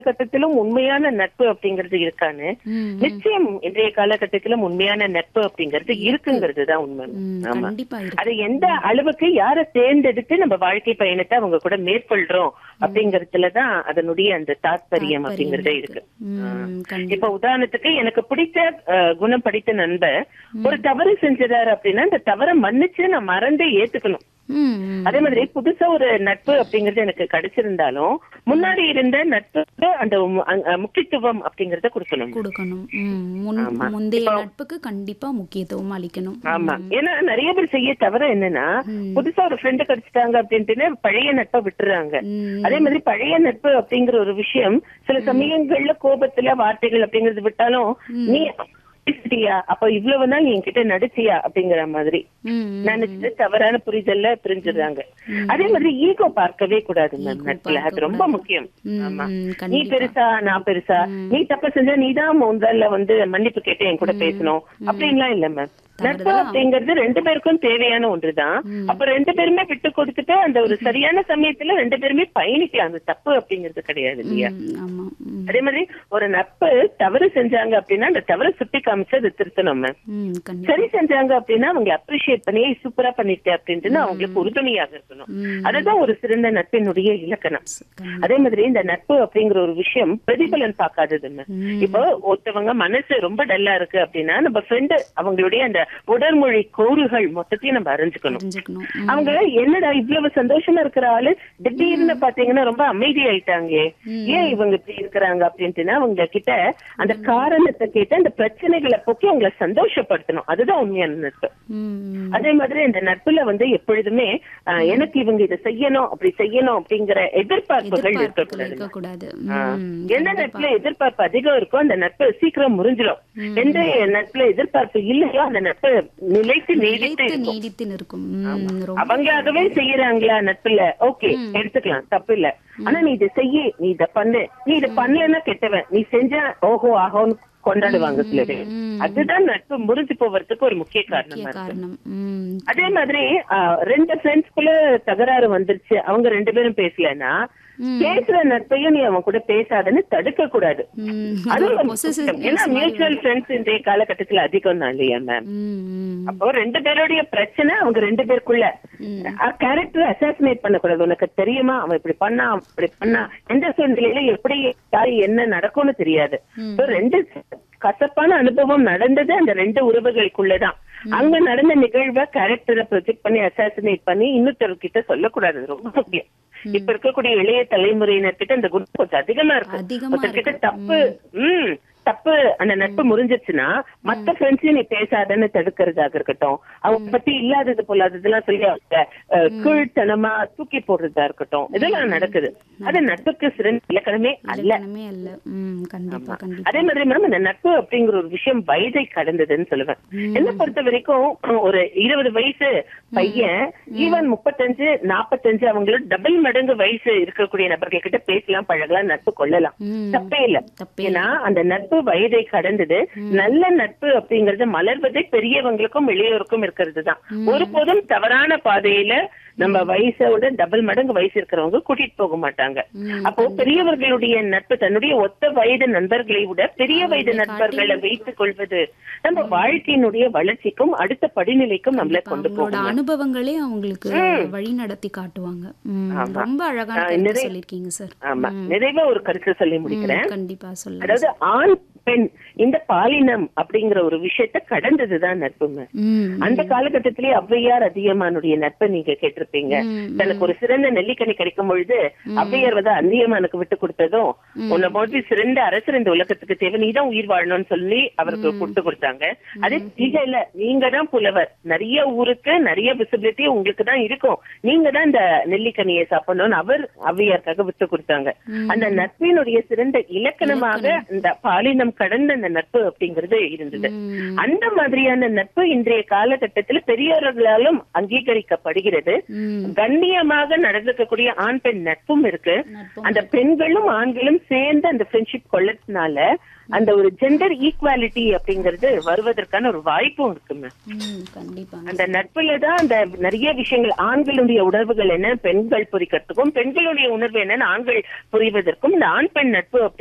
காலகட்டத்திலும் உண்மையான நட்பு அப்படிங்கிறது இருக்கான்னு ம், நிச்சயம் இன்றைய காலகட்டத்திலும் உண்மையான நட்பு அப்படிங்கிறது இருக்குங்கிறது தான் உண்மை ம், ஆமா கண்டிப்பா இருக்கு அது எந்த அளவுக்கு யாரை தேர்ந்தெடுத்து நம்ம வாழ்க்கை பயணத்தை அவங்க கூட மேற்கொள்றோம் அப்படிங்கறதுலதான் அதனுடைய அந்த தாத்பரியம் அப்படிங்கறதே இருக்கு ம், கண்டிப்பா இப்ப உதாரணத்துக்கு எனக்கு பிடித்த அஹ், குணம் படித்த நண்பர் ஒரு தவறு செஞ்சிடாரு அப்படின்னா அந்த தவறை மன்னிச்சு நான் மறந்தே ஏத்துக்கணும் ம், ம், அதே மாதிரி புதுசா ஒரு நட்பு அப்படிங்கறது எனக்கு கிடைச்சிருந்தாலும் முன்னாடி இருந்த நட்புக்கு அந்த மு- அ- முக்கியத்துவம் அப்படிங்கறத கொடுக்கணும் கொடுக்கணும் ம், முன் முந்தைய நட்புக்கு கண்டிப்பா முக்கியத்துவம் அளிக்கணும் ஆமா ஏன்னா நிறைய பேர் செய்ய தவிர என்னன்னா ம். புதுசா ஒரு ஃப்ரெண்டு கிடைச்சிட்டாங்க அப்படின்ட்டு பழைய நட்பை விட்டுறாங்க ம், அதே மாதிரி பழைய நட்பு அப்படிங்கிற ஒரு விஷயம் சில சமயங்கள்ல கோபத்துல வார்த்தைகள் அப்படிங்கறது விட்டாலும் நீ பேசிட்டியா அப்ப இவ்வளவு நாள் நீ என்கிட்ட நடிச்சியா அப்படிங்கிற மாதிரி ம், ம், நினைச்சிட்டு தவறான புரிதல்ல பிரிஞ்சிடுறாங்க அதே மாதிரி ஈகோ பார்க்கவே கூடாது மேம் Ego நட்புல அது பார்க்க ரொம்ப முக்கியம் ம், ஆமா ம், நீ கண்டிப்பா பெருசா நான் பெருசா நீ தப்பு செஞ்சா நீதான் முதல்ல வந்து மன்னிப்பு கேட்டு என் கூட பேசணும் அப்படின்லாம் இல்ல மேம் நட்பு அப்படிங்கிறது ரெண்டு பேருக்கும் தேவையான ஒன்றுதான் அப்ப ரெண்டு பேருமே விட்டு கொடுத்துட்டு அந்த ஒரு சரியான சமயத்துல ரெண்டு பேருமே பயணிக்கலாம் அந்த தப்பு அப்படிங்கிறது கிடையாது இல்லையா ம், ஆமா ம், அதே மாதிரி ஒரு நட்பு தவறு செஞ்சாங்க அப்படின்னா அந்த தவறை சுட்டி காமிச்சு அதை திருத்தணும் மேம் ம், கண்டிப்பா சரி செஞ்சாங்க அப்படின்னா அவங்க அப்ரிஷியேட் பண்ணி சூப்பரா பண்ணிட்டு அப்படின்ட்டு அவங்களுக்கு உறுதுணையாக இருக்கணும் ம். அதுதான் ஒரு சிறந்த நட்பினுடைய இலக்கணம் கண்டிப்பா. அதே மாதிரி இந்த நட்பு அப்படிங்கிற ஒரு விஷயம் பிரதிபலன் பார்க்காததுன்னு ம். இப்போ ஒருத்தவங்க மனசு ரொம்ப டல்லா இருக்கு அப்படின்னா நம்ம ஃப்ரெண்டு அவங்களுடைய அந்த உடற்மொழி கூறுகள் மொத்தத்தையும் நம்ம அறிஞ்சுக்கணும் தெரிஞ்சுக்கணும் ம், அவங்க என்னடா இவ்வளவு சந்தோஷமா இருக்கிற ஆளு திடீர்னு பாத்தீங்கன்னா ரொம்ப அமைதி ஆயிட்டாங்க ஏன் இவங்க இப்படி இருக்கிறாங்க அப்படின்ட்டுனா அவங்க கிட்ட அந்த காரணத்தை கேட்டு அந்த பிரச்சனைகளை போக்கி அவங்களை சந்தோஷப்படுத்தணும் அதுதான் உண்மையான நட்பு ம், ம், அதே மாதிரி இந்த நட்புல வந்து எப்பொழுதுமே ஆஹ், எனக்கு இவங்க இதை செய்யணும் அப்படி செய்யணும் அப்படிங்கிற எதிர்பார்ப்புகள் எதிர்பார்ப்புகள் இருக்கக்கூடாது இருக்கக்கூடாது ஆஹ். ம், எந்த நட்புல எதிர்பார்ப்பு அதிகம் இருக்கோ அந்த நட்பு சீக்கிரம் முறிஞ்சிடும் எந்த நட்புல எதிர்பார்ப்பு இல்லையோ அந்த நட்பு நிலைத்து நீடித்து நிலைத்து இருக்கும் நீடித்து நிற்கும் ம், ரொம்ப அவங்களாகவே செய்யறாங்களா நட்புல ஓகே எடுத்துக்கலாம் தப்பு இல்ல ஆனா நீ இதை செய்ய நீ இத பண்ணு நீ இத பண்ணலன்னா கெட்டவன் நீ செஞ்சா ஓஹோ ஆஹோன்னு கொண்டாடுவாங்க சில பேர் ம். அதுதான் நட்பு முறிஞ்சு போவதுக்கு ஒரு முக்கிய காரணமா முக்கிய இருக்கு காரணம் ம், அதே மாதிரி ஆஹ், ரெண்டு ஃப்ரெண்ட்ஸ்குள்ள தகராறு வந்துருச்சு அவங்க ரெண்டு பேரும் பேசலன்னா ம். பேசுற நட்பையும் நீ அவன் கூட பேசாதன்னு தடுக்க கூடாது ம், அது ஒரு ஒரு possessiveness முக்கியம். ஏன்னா மாதிரி மியூச்சுவல் ஃப்ரெண்ட்ஸ் இன்றைய காலகட்டத்துல அதிகம் தான் இல்லையா மேம் ம், ம், அப்போ ரெண்டு பேருடைய பிரச்சனை அவங்க ரெண்டு பேருக்குள்ள கேரக்டர் அசாசினேட் பண்ணக்கூடாது உனக்கு தெரியுமா அவன் இப்படி பண்ணா அவன் இப்படி பண்ணா எந்த சூழ்நிலையில எப்படி யாரு என்ன நடக்கும்னு தெரியாது So, ரெண்டு கசப்பான அனுபவம் நடந்தது அந்த ரெண்டு உறவுகளுக்குள்ளதான் அங்க நடந்த நிகழ்வை கேரக்டரை ப்ரொஜெக்ட் பண்ணி அசாசினேட் பண்ணி இன்னொருத்தர்கிட்ட சொல்லக்கூடாது அது ரொம்ப முக்கியம் இப்ப இருக்கக்கூடிய இளைய தலைமுறையினர்கிட்ட இந்த குணம் கொஞ்சம் அதிகமா இருக்கு அதிகமா ஒருத்தர்கிட்ட இருக்கு. தப்பு ம் தப்பு அந்த நட்பு முறிஞ்சிருச்சுன்னா மத்த ஃப்ரெண்ட்ஸையும் நீ பேசாதன்னு தடுக்கிறதாக இருக்கட்டும் அவங்க பத்தி இல்லாதது பொல்லாததெல்லாம் சொல்லி அவங்க அஹ், கீழ்த்தனமா தூக்கி போடுறதா இருக்கட்டும் இதெல்லாம் நடக்குது அது நட்புக்கு சிறந்த இலக்கணமே அல்ல இலக்கணமே அல்ல ம், கண்டிப்பா கண்டிப்பா அதே மாதிரி மேம் இந்த நட்பு அப்படிங்கிற ஒரு விஷயம் வயதை கடந்ததுன்னு சொல்லுவேன் என்ன பொறுத்த வரைக்கும் ஒரு இருபது வயசு பையன் ஈவன் முப்பத்தஞ்சு நாப்பத்தஞ்சு அவங்களோட டபுள் மடங்கு வயசு இருக்கக்கூடிய நபர்கள் கிட்ட பேசலாம் பழகலாம் நட்பு கொள்ளலாம் ம், தப்பே இல்ல தப்பே ஏன்னா அந்த நட்பு வயதை கடந்தது நல்ல நட்பு அப்படிங்கறது மலர்வதே பெரியவங்களுக்கும் இளையோருக்கும் இருக்கிறது தான் ஒருபோதும் தவறான பாதையில நம்ம வயசோட டபுள் மடங்கு வயசு இருக்கிறவங்க கூட்டிட்டு போக மாட்டாங்க ம், அப்போ பெரியவர்களுடைய நட்பு தன்னுடைய ஒத்த வயது நண்பர்களை விட பெரிய வயது நண்பர்களை வைத்துக் கொள்வது நம்ம வாழ்க்கையினுடைய வளர்ச்சிக்கும் அடுத்த படிநிலைக்கும் நம்மள கொண்டு அவங்களோட போகும் அனுபவங்களே அவங்களுக்கு வழி நடத்தி காட்டுவாங்க ம், ரொம்ப அழகான கருத்து சொல்லிருக்கீங்க சார் ஆமா நிறைவா ஒரு கருத்து சொல்லி முடிக்கிறேன் கண்டிப்பா சொல்லுங்க அதாவது ஆண் பெண் இந்த பாலினம் அப்படிங்கிற ஒரு விஷயத்த கடந்ததுதான் நட்புங்க ம், அந்த காலகட்டத்திலேயே ஔவையார் அதியமானுடைய நட்பை நீங்க கேட்டிருப்பீங்க ம், தனக்கு ஒரு சிறந்த நெல்லிக்கனி கிடைக்கும் பொழுது ஔவையார் வந்து அந்தியமானுக்கு விட்டு கொடுத்ததும் உன்னை மாதிரி சிறந்த அரசர் இந்த உலகத்துக்கு தேவை நீதான் உயிர் வாழணும்னு சொல்லி அவருக்கு கொடுத்து கொடுத்தாங்க அதே இல்ல இல்ல நீங்க தான் புலவர் நிறைய ஊருக்கு நிறைய விசிபிலிட்டி உங்களுக்கு தான் இருக்கும் நீங்க தான் இந்த நெல்லிக்கனியை சாப்பிடணும்னு அவர் ஔவையாருக்காக விட்டு கொடுத்தாங்க அந்த நட்பினுடைய சிறந்த இலக்கணமாக இந்த பாலினம் பாலினம் கடந்த அந்த நட்பு அப்படிங்கிறது இருந்தது ம். அந்த மாதிரியான நட்பு இன்றைய காலகட்டத்தில் பெரியவர்களாலும் அங்கீகரிக்கப்படுகிறது ம். கண்ணியமாக நடந்துக்கக்கூடிய ஆண் பெண் நட்பும் இருக்கு நட்பும் அந்த பெண்களும் ஆண்களும் சேர்ந்து அந்த ஃப்ரெண்ட்ஷிப் கொள்ளறதுனால அந்த ஒரு ஜெண்டர் ஈக்குவாலிட்டி அப்படிங்கிறது வருவதற்கான ஒரு வாய்ப்பும் இருக்குங்க ம் கண்டிப்பாங்க அந்த நட்புல தான் அந்த நிறைய விஷயங்கள் ஆண்களுடைய உணர்வுகள் என்ன பெண்கள் புரிக்கிறதுக்கும் பெண்களுடைய உணர்வு என்னன்னு ஆண்கள் புரிவதற்கும் இந்த ஆண் பெண் நட்பு